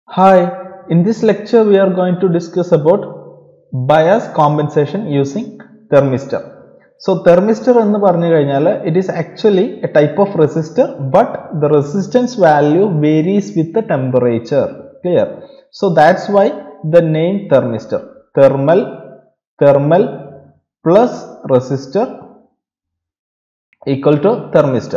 Hi, in this lecture we are going to discuss about bias compensation using thermistor. So thermistor എന്ന് പറഞ്ഞു കഴിഞ്ഞാൽ it is actually a type of resistor but the resistance value varies with the temperature. Clear? So that's why the name thermistor. Thermal, thermal plus resistor equal to thermistor.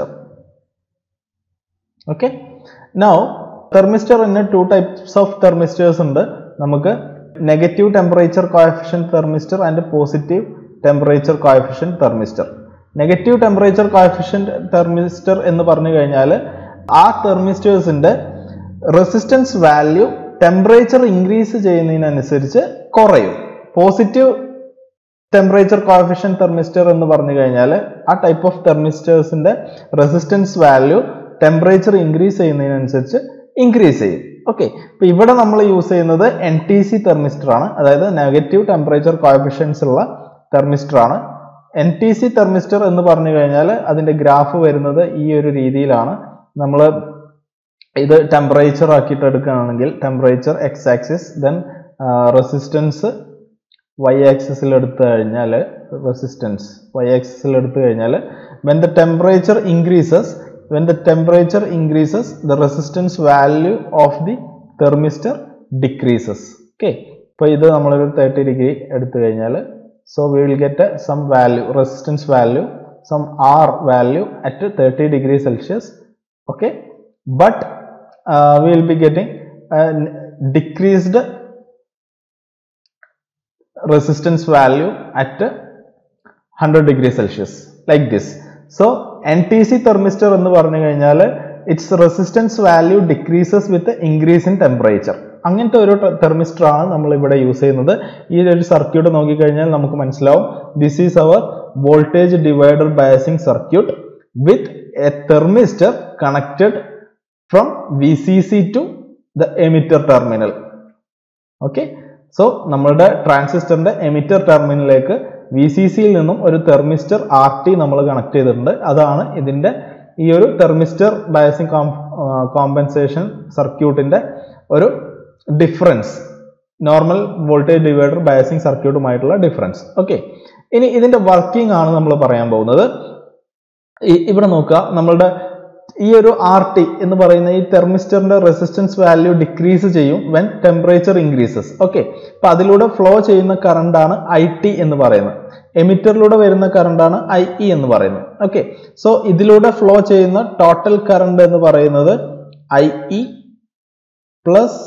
Okay? Now തെർമിസ്റ്ററിന് two types of thermistors ഉണ്ട് നമുക്ക് negative temperature coefficient thermistor and positive temperature coefficient thermistor negative temperature coefficient thermistor എന്ന് പറഞ്ഞു കഴിഞ്ഞാൽ ആ തെർമിസ്റ്റേഴ്സിന്റെ resistance value temperature increase ചെയ്യുന്നതിനനുസരിച്ച് കുറയും പോസിറ്റീവ് ടെമ്പറേച്ചർ കോയഫിഷ്യൻ തെർമിസ്റ്റർ എന്ന് പറഞ്ഞു കഴിഞ്ഞാൽ ആ ടൈപ്പ് ഓഫ് തെർമിസ്റ്റേഴ്സിന്റെ റെസിസ്റ്റൻസ് വാല്യൂ ടെമ്പറേച്ചർ ഇൻക്രീസ് ചെയ്യുന്നതിനനുസരിച്ച് ഇൻക്രീസ് ചെയ്യും ഓക്കെ ഇപ്പൊ ഇവിടെ നമ്മൾ യൂസ് ചെയ്യുന്നത് എൻ ടി സി തെർമിസ്റ്റർ ആണ് അതായത് നെഗറ്റീവ് ടെമ്പറേച്ചർ കോയഫിഷ്യൻസ് ഉള്ള തെർമിസ്റ്റർ ആണ് എൻ ടി സി തെർമിസ്റ്റർ എന്ന് പറഞ്ഞു കഴിഞ്ഞാൽ അതിന്റെ ഗ്രാഫ് വരുന്നത് ഈ ഒരു രീതിയിലാണ് നമ്മൾ ഇത് ടെമ്പറേച്ചർ ആക്കിയിട്ട് എടുക്കുകയാണെങ്കിൽ temperature X axis then resistance Y ആക്സിസിൽ എടുത്തു കഴിഞ്ഞാൽ റെസിസ്റ്റൻസ് വൈ ആക്സിസിൽ എടുത്തു കഴിഞ്ഞാൽ when the temperature increases when the temperature increases the resistance value of the thermistor decreases okay ഇപ്പോൾ ഇത് നമ്മളൊരു തേർട്ടി ഡിഗ്രി എടുത്തു കഴിഞ്ഞാൽ so we will get some value resistance value some R value at thirty degree Celsius okay but we will be getting decreased resistance value at 100 degree celsius like this so NTC thermistor എന്ന് പറഞ്ഞു കഴിഞ്ഞാൽ it's resistance value decreases with increase in temperature അങ്ങനത്തെ ഒരു thermistor ആണ് നമ്മൾ ഇവിടെ use ചെയ്യുന്നത് ഈ ഒരു സർക്യൂട്ട് നോക്കിക്കഴിഞ്ഞാൽ നമുക്ക് മനസ്സിലാവും this is our voltage divider biasing circuit with a thermistor connected from V C C to the emitter terminal okay so നമ്മളുടെ ട്രാൻസിസ്റ്ററിന്റെ എമിറ്റർ ടെർമിനലിലേക്ക് വി സി സിയിൽ നിന്നും ഒരു തെർമിസ്റ്റർ ആർ ടി നമ്മൾ കണക്ട് ചെയ്തിട്ടുണ്ട് അതാണ് ഇതിന്റെ ഈ ഒരു തെർമിസ്റ്റർ ബയസിംഗ് കോമ്പൻസേഷൻ സർക്യൂട്ടിന്റെ ഒരു difference normal voltage divider biasing സർക്യൂട്ടുമായിട്ടുള്ള ഡിഫറൻസ് ഓക്കെ ഇനി ഇതിന്റെ വർക്കിംഗ് ആണ് നമ്മൾ പറയാൻ പോകുന്നത് ഇവിടെ നോക്കുക നമ്മളുടെ ഈ ഒരു ആർ ടി എന്ന് പറയുന്ന ഈ തെർമിസ്റ്ററിന്റെ റെസിസ്റ്റൻസ് വാല്യൂ ഡിക്രീസ് ചെയ്യും വെൻ ടെമ്പറേച്ചർ ഇൻക്രീസസ് ഓക്കെ അപ്പൊ അതിലൂടെ ഫ്ലോ ചെയ്യുന്ന കറണ്ട് ആണ് ഐ ടി എന്ന് പറയുന്നത് എമിറ്ററിലൂടെ വരുന്ന കറണ്ട് ആണ് ഐ ഇ എന്ന് പറയുന്നത് ഓക്കെ സോ ഇതിലൂടെ ഫ്ലോ ചെയ്യുന്ന ടോട്ടൽ കറണ്ട് എന്ന് പറയുന്നത് I E plus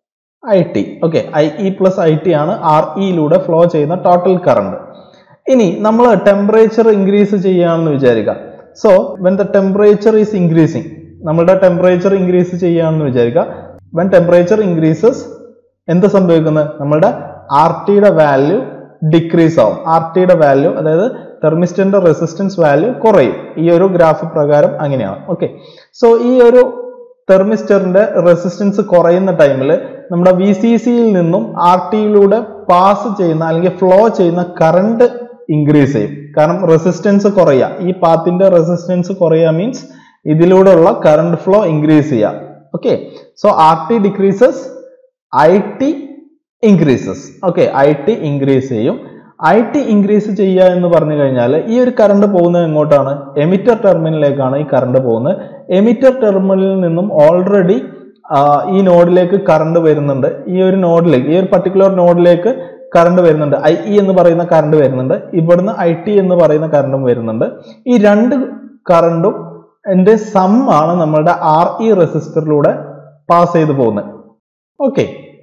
I T okay I E plus I T ആണ് ആർ ഇയിലൂടെ ഫ്ലോ ചെയ്യുന്ന ടോട്ടൽ കറണ്ട് ഇനി നമ്മൾ ടെമ്പറേച്ചർ ഇൻക്രീസ് ചെയ്യുകയാണെന്ന് വിചാരിക്കുക so when the temperature is increasing നമ്മുടെ ടെമ്പറേച്ചർ ഇൻക്രീസ് ചെയ്യുകയാണെന്ന് വിചാരിക്കുക വെൻ ടെമ്പറേച്ചർ ഇൻക്രീസസ് എന്ത് സംഭവിക്കുന്നത് നമ്മുടെ ആർ ടിയുടെ വാല്യൂ ഡിക്രീസ് ആവും ആർ ടിയുടെ വാല്യൂ അതായത് തെർമിസ്റ്ററിന്റെ റെസിസ്റ്റൻസ് വാല്യൂ കുറയും ഈ ഒരു ഗ്രാഫ് പ്രകാരം അങ്ങനെയാണ് ഓക്കെ സോ ഈ ഒരു തെർമിസ്റ്ററിന്റെ റെസിസ്റ്റൻസ് കുറയുന്ന ടൈമിൽ നമ്മുടെ വി സി സിയിൽ നിന്നും ആർ ടിയിലൂടെ പാസ് ചെയ്യുന്ന അല്ലെങ്കിൽ ഫ്ലോ ചെയ്യുന്ന കറണ്ട് ഇൻക്രീസ് ചെയ്യും കാരണം റെസിസ്റ്റൻസ് കുറയുക ഈ പാത്തിന്റെ റെസിസ്റ്റൻസ് കുറയുക മീൻസ് ഇതിലൂടെയുള്ള കറണ്ട് ഫ്ലോ ഇൻക്രീസ് ചെയ്യുക okay so R T decreases I T increases okay I T increase ചെയ്യും ഐ ടി ഇൻക്രീസ് ചെയ്യുക എന്ന് പറഞ്ഞു കഴിഞ്ഞാൽ ഈ ഒരു കറണ്ട് പോകുന്നത് എങ്ങോട്ടാണ് എമിറ്റർ ടെർമിനലിലേക്കാണ് ഈ കറണ്ട് പോകുന്നത് എമിറ്റർ ടെർമിനലിൽ നിന്നും ഓൾറെഡി ഈ നോഡിലേക്ക് കറണ്ട് വരുന്നുണ്ട് ഈ ഒരു നോഡിലേക്ക് ഈ ഒരു പർട്ടിക്കുലർ നോഡിലേക്ക് കറണ്ട് വരുന്നുണ്ട് ഐ ഇ എന്ന് പറയുന്ന കറണ്ട് വരുന്നുണ്ട് ഇവിടുന്ന് ഐ ടി എന്ന് പറയുന്ന കറണ്ടും വരുന്നുണ്ട് ഈ രണ്ട് കറണ്ടും എൻ്റെ സം ആണ് നമ്മളുടെ ആർ ഇ റെസിസ്റ്ററിലൂടെ പാസ് ചെയ്ത് പോകുന്നത് ഓക്കെ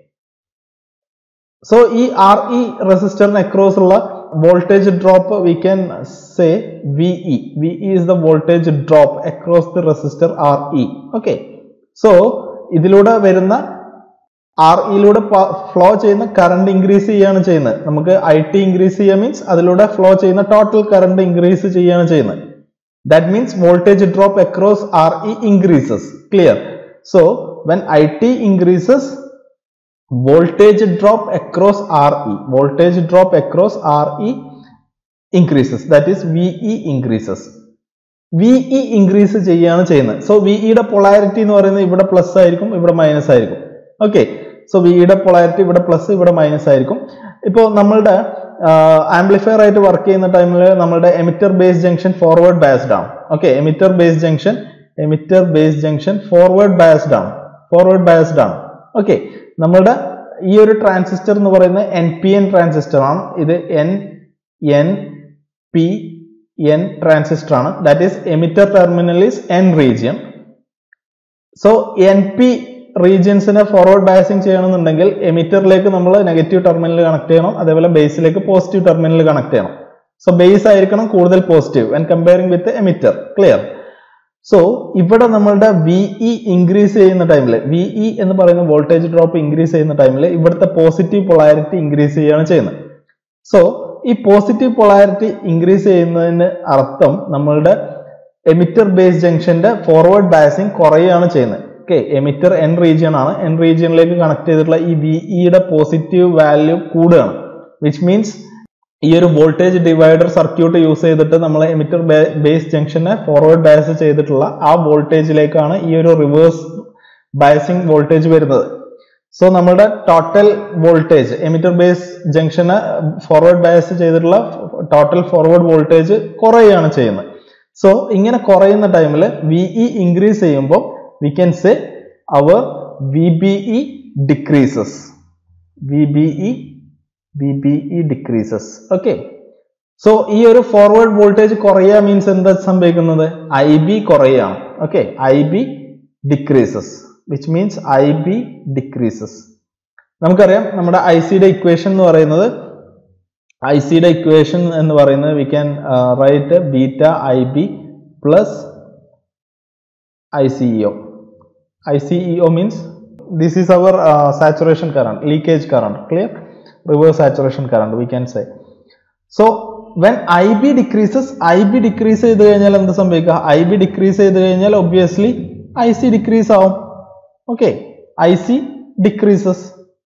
സോ ഈ ആർ ഇ റെസിസ്റ്ററിന് അക്രോസ് ഉള്ള voltage drop we can say V E V E is the voltage drop across the resistor R E okay so ഇതിലൂടെ വരുന്ന ആർ ഇയിലൂടെ ഫ്ലോ ചെയ്യുന്ന കറണ്ട് ഇൻക്രീസ് ചെയ്യുകയാണ് ചെയ്യുന്നത് നമുക്ക് ഐ ടി ഇൻക്രീസ് ചെയ്യുക മീൻസ് അതിലൂടെ ഫ്ലോ ചെയ്യുന്ന ടോട്ടൽ കറണ്ട് ഇൻക്രീസ് ചെയ്യുകയാണ് ചെയ്യുന്നത് that means voltage drop across R E increases clear so when I T increases voltage drop across R E voltage drop across R E increases that is V E increases V E increase ചെയ്യുകയാണ് ചെയ്യുന്നത് so we ഇയുടെ polarity എന്ന് പറയുന്നത് ഇവിടെ plus ആയിരിക്കും ഇവിടെ minus ആയിരിക്കും okay so വിയുടെ പൊളാരിറ്റി ഇവിടെ പ്ലസ് ഇവിടെ മൈനസ് ആയിരിക്കും ഇപ്പോൾ നമ്മളുടെ ആംപ്ലിഫയർ ആയിട്ട് വർക്ക് ചെയ്യുന്ന ടൈമിൽ നമ്മുടെ emitter base junction forward biased ആണ് okay emitter base junction emitter base junction forward biased ആണ് ഫോർവേഡ് ബയസ്ഡ് ആണ് ഓക്കെ നമ്മളുടെ ഈ ഒരു ട്രാൻസിസ്റ്റർ എന്ന് പറയുന്നത് എൻ പി എൻ ട്രാൻസിസ്റ്റർ ആണ് ഇത് N N P N transistor ആണ് that is emitter terminal is N region so N P റീജിയൻസിനെ ഫോർവേഡ് ബയസിങ് ചെയ്യണമെന്നുണ്ടെങ്കിൽ എമിറ്ററിലേക്ക് നമ്മൾ നെഗറ്റീവ് ടെർമിനൽ കണക്ട് ചെയ്യണം അതേപോലെ ബേസിലേക്ക് പോസിറ്റീവ് ടെർമിനൽ കണക്ട് ചെയ്യണം സോ ബേസ് ആയിരിക്കണം കൂടുതൽ positive and comparing with emitter clear so ഇവിടെ നമ്മളുടെ വിഇ ഇൻക്രീസ് ചെയ്യുന്ന ടൈമിൽ വിഇ എന്ന് പറയുന്ന വോൾട്ടേജ് ഡ്രോപ്പ് ഇൻക്രീസ് ചെയ്യുന്ന ടൈമിൽ ഇവിടുത്തെ പോസിറ്റീവ് പൊളാരിറ്റി ഇൻക്രീസ് ചെയ്യുകയാണ് ചെയ്യുന്നത് സോ ഈ പോസിറ്റീവ് പൊളാരിറ്റി ഇൻക്രീസ് ചെയ്യുന്നതിന് അർത്ഥം നമ്മളുടെ എമിറ്റർ ബേസ് ജംഗ്ഷന്റെ ഫോർവേഡ് ബയസിങ് കുറയുകയാണ് ചെയ്യുന്നത് ഓക്കെ എമിറ്റർ എൻ റീജിയൻ ആണ് എൻ റീജിയനിലേക്ക് കണക്ട് ചെയ്തിട്ടുള്ള ഈ വിഇയുടെ പോസിറ്റീവ് വാല്യൂ കൂടുകയാണ് വിച്ച് മീൻസ് ഈ ഒരു വോൾട്ടേജ് ഡിവൈഡർ സർക്യൂട്ട് യൂസ് ചെയ്തിട്ട് നമ്മൾ എമിറ്റർ ബേസ് ജംഗ്ഷനെ ഫോർവേഡ് ബയസ് ചെയ്തിട്ടുള്ള ആ വോൾട്ടേജിലേക്കാണ് ഈ ഒരു റിവേഴ്സ് ബയസിങ് വോൾട്ടേജ് വരുന്നത് സോ നമ്മുടെ ടോട്ടൽ വോൾട്ടേജ് എമിറ്റർ ബേസ് ജംഗ്ഷന് ഫോർവേഡ് ബയസ് ചെയ്തിട്ടുള്ള ടോട്ടൽ ഫോർവേഡ് വോൾട്ടേജ് കുറയുകയാണ് ചെയ്യുന്നത് സോ ഇങ്ങനെ കുറയുന്ന ടൈമിൽ വിഇ ഇൻക്രീസ് ചെയ്യുമ്പോൾ we can say our V B E decreases V B E V B E decreases okay so ഈ ഒരു ഫോർവേഡ് വോൾട്ടേജ് കുറയുക മീൻസ് എന്താ സംഭവിക്കുന്നത് ഐ ബി കുറയുകയാണ് okay I B decreases which means I B decreases നമുക്കറിയാം നമ്മുടെ I സിയുടെ equation എന്ന് പറയുന്നത് ഐ സിയുടെ ഇക്വേഷൻ എന്ന് പറയുന്നത് we can write beta I B plus I C E O I C E O means this is our saturation current leakage current clear reverse saturation current we can say so when I B decreases I B decrease ചെയ്ത് കഴിഞ്ഞാൽ എന്ത് സംഭവിക്കുക I B decrease ചെയ്ത് കഴിഞ്ഞാൽ obviously I C decrease ആവും okay I C decreases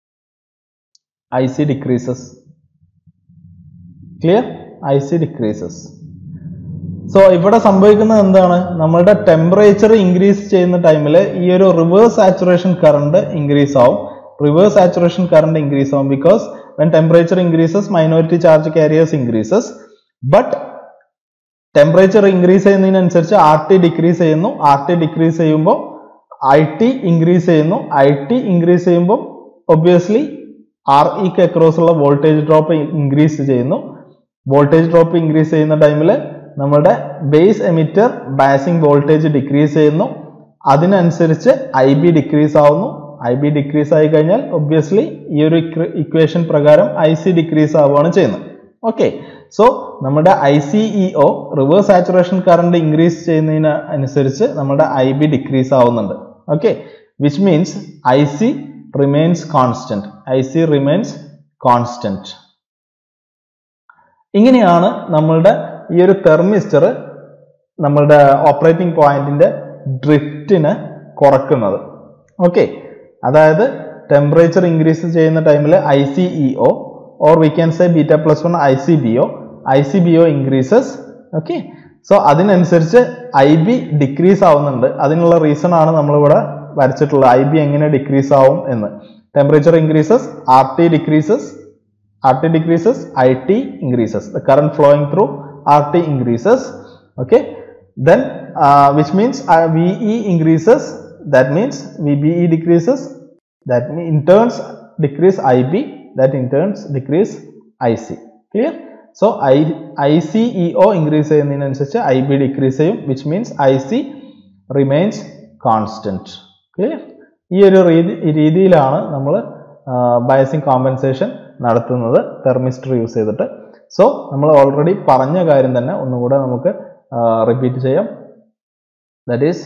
I C decreases clear I C decreases so ഇവിടെ സംഭവിക്കുന്നത് എന്താണ് നമ്മളുടെ ടെമ്പറേച്ചർ ഇൻക്രീസ് ചെയ്യുന്ന ടൈമിൽ ഈ ഒരു റിവേഴ്സ് സാച്ചുറേഷൻ കറണ്ട് ഇൻക്രീസ് ആവും റിവേഴ്സ് സാച്ചുറേഷൻ കറണ്ട് ഇൻക്രീസ് ആവും because when temperature increases minority charge carriers increases but temperature increase ചെയ്യുന്നതിനനുസരിച്ച് ആർ ടി ഡിക്രീസ് ചെയ്യുന്നു ആർ ടി ഡിക്രീസ് ചെയ്യുമ്പോൾ ഐ ടി ഇൻക്രീസ് ചെയ്യുന്നു ഐ ടി ഇൻക്രീസ് ചെയ്യുമ്പോൾ obviously R ഇക്ക് across ഉള്ള voltage drop increase ചെയ്യുന്നു voltage drop increase ചെയ്യുന്ന ടൈമിൽ നമ്മുടെ base emitter biasing voltage decrease ചെയ്യുന്നു അതിനനുസരിച്ച് ഐ ബി ഡിക്രീസ് ആവുന്നു ഐ ബി ഡിക്രീസ് ആയി കഴിഞ്ഞാൽ ഒബ്വിയസ്ലി ഈ ഒരു ഇക്വേഷൻ പ്രകാരം ഐ സി ഡിക്രീസ് ആവുകയാണ് ചെയ്യുന്നത് ഓക്കെ സോ നമ്മുടെ I C E O reverse saturation current increase ചെയ്യുന്നതിന് അനുസരിച്ച് നമ്മുടെ ഐ ബി ഡിക്രീസ് ആവുന്നുണ്ട് okay which means I C remains constant I C remains constant ഇങ്ങനെയാണ് നമ്മളുടെ ഈ ഒരു തെർമിസ്റ്റർ നമ്മളുടെ ഓപ്പറേറ്റിംഗ് പോയിന്റിന്റെ ഡ്രിഫ്റ്റിനെ കുറക്കുന്നത് ഓക്കെ അതായത് ടെമ്പറേച്ചർ ഇൻക്രീസ് ചെയ്യുന്ന ടൈമിൽ I C E O or we can say beta plus one I C B O I C B O increases okay so അതിനനുസരിച്ച് ഐ ബി ഡിക്രീസ് ആവുന്നുണ്ട് അതിനുള്ള റീസൺ ആണ് നമ്മളിവിടെ വരച്ചിട്ടുള്ളത് ഐ ബി എങ്ങനെ ഡിക്രീസ് ആവും എന്ന് temperature increases R T decreases R T decreases I T increases the current flowing through R T increases okay then uh, which means uh, VE increases that means VBE decreases that mean in turns decrease IB that in turns decrease IC clear so I ICEO increase ചെയ്യുന്നതിനനുസരിച്ച് IB decrease ചെയ്യും which means IC remains constant clear ഈ ഒരു രീതി രീതിയിലാണ് നമ്മൾ biasing compensation നടത്തുന്നത് thermistor use ചെയ്തിട്ട് so നമ്മൾ ഓൾറെഡി പറഞ്ഞ കാര്യം തന്നെ ഒന്നുകൂടെ നമുക്ക് റിപ്പീറ്റ് ചെയ്യാം that is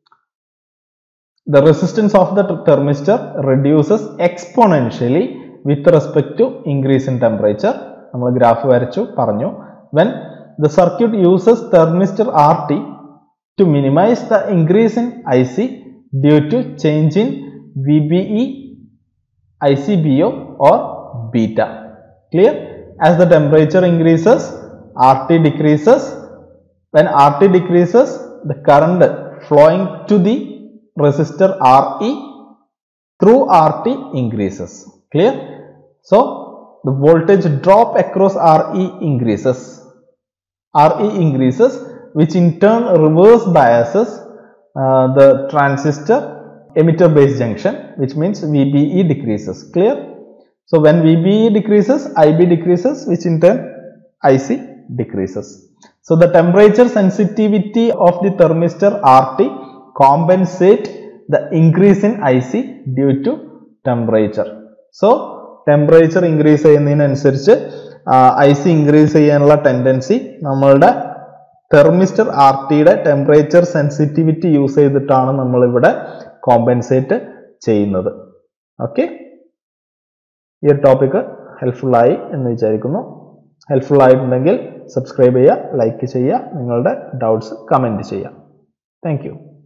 the resistance of the thermistor reduces exponentially with respect to increase in temperature നമ്മൾ ഗ്രാഫ് വരച്ചു പറഞ്ഞു when the circuit uses thermistor RT to minimize the increase in IC due to change in VBE, ICBO or beta. Clear? As the temperature increases, RT decreases. When RT decreases, the current flowing to the resistor RE through RT increases. Clear? So, the voltage drop across RE increases. RE increases, which in turn reverse biases uh, the transistor emitter base junction, which means VBE decreases. Clear? So, when VBE decreases, IB decreases, which in turn IC decreases. So, the temperature sensitivity of the thermistor RT compensate the increase in IC due to temperature. So, temperature increase ചെയ്യുന്നതിനനുസരിച്ച് I C increase ചെയ്യാനുള്ള tendency നമ്മളുടെ thermistor R ടിയുടെ temperature sensitivity use ചെയ്തിട്ടാണ് നമ്മൾ ഇവിടെ compensate ചെയ്യുന്നത് okay ഈ ഒരു ടോപ്പിക്ക് ഹെൽപ്ഫുൾ ആയി എന്ന് വിചാരിക്കുന്നു ഹെൽപ്ഫുൾ ആയിട്ടുണ്ടെങ്കിൽ സബ്സ്ക്രൈബ് ചെയ്യുക ലൈക്ക് ചെയ്യുക നിങ്ങളുടെ ഡൗട്ട്സ് കമൻറ്റ് ചെയ്യുക താങ്ക്